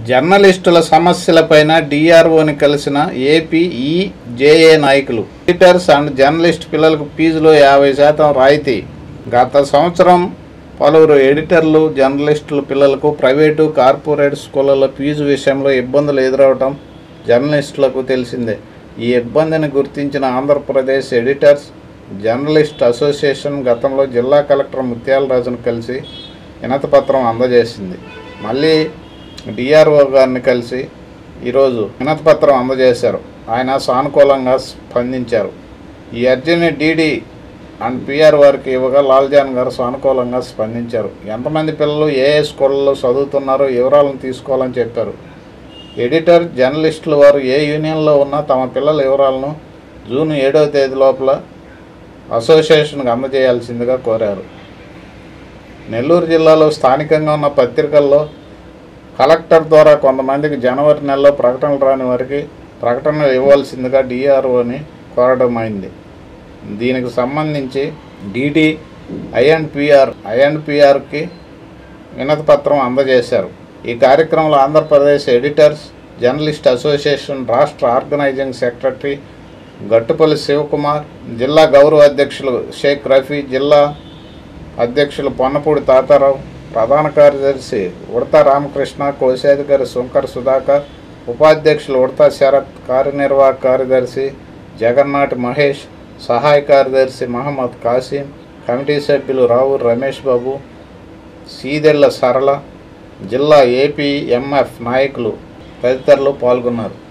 జర్నలిస్టుల సమస్యలపైన డిఆర్ఓని కలిసిన ఏపీ ఈ జేఏ నాయకులు ఎడిటర్స్ అండ్ జర్నలిస్ట్ పిల్లలకు ఫీజులో యాభై శాతం రాయితీ గత సంవత్సరం పలువురు ఎడిటర్లు జర్నలిస్టుల పిల్లలకు ప్రైవేటు కార్పొరేట్ స్కూళ్ళలో ఫీజు విషయంలో ఇబ్బందులు ఎదురవటం జర్నలిస్టులకు తెలిసిందే ఈ ఇబ్బందిని గుర్తించిన ఆంధ్రప్రదేశ్ ఎడిటర్స్ జర్నలిస్ట్ అసోసియేషన్ గతంలో జిల్లా కలెక్టర్ ముత్యాలరాజును కలిసి వినతిపత్రం అందజేసింది మళ్ళీ డిఆర్ఓ గారిని కలిసి ఈరోజు వినతిపత్రం అందజేశారు ఆయన సానుకూలంగా స్పందించారు ఈ అర్జీని డీడీ అండ్ పిఆర్ వారికి ఇవ్వగా లాల్జాన్ గారు సానుకూలంగా స్పందించారు ఎంతమంది పిల్లలు ఏ ఏ స్కూళ్ళలో చదువుతున్నారో వివరాలను తీసుకోవాలని చెప్పారు ఎడిటర్ జర్నలిస్టులు వారు ఏ యూనియన్లో ఉన్నా తమ పిల్లల వివరాలను జూన్ ఏడవ తేదీ లోపల అసోసియేషన్కి అందజేయాల్సిందిగా కోరారు నెల్లూరు జిల్లాలో స్థానికంగా ఉన్న పత్రికల్లో కలెక్టర్ ద్వారా కొంతమందికి జనవరి నెలలో ప్రకటనలు రాని వారికి ప్రకటనలు ఇవ్వాల్సిందిగా డిఆర్ఓని కోరడం అయింది దీనికి సంబంధించి డిటి ఐఎన్పిఆర్ ఐఎన్పిఆర్కి వినతి పత్రం అందజేశారు ఈ కార్యక్రమంలో ఆంధ్రప్రదేశ్ ఎడిటర్స్ జర్నలిస్ట్ అసోసియేషన్ రాష్ట్ర ఆర్గనైజింగ్ సెక్రటరీ గట్టుపల్లి శివకుమార్ జిల్లా గౌరవ అధ్యక్షులు షేక్ రఫీ జిల్లా అధ్యక్షులు పొన్నపూడి తాతారావు ప్రధాన కార్యదర్శి ఉడతా రామకృష్ణ కోశాధికారి శంకర్ సుధాకర్ ఉపాధ్యక్షులు ఉడతా శరత్ కార్యనిర్వాహక కార్యదర్శి జగన్నాటి మహేష్ సహాయ కార్యదర్శి మహమ్మద్ కాసిం కమిటీ సభ్యులు రావు రమేష్ బాబు సీదెళ్ల సరళ జిల్లా ఏపీఎంఎఫ్ నాయకులు తదితరులు పాల్గొన్నారు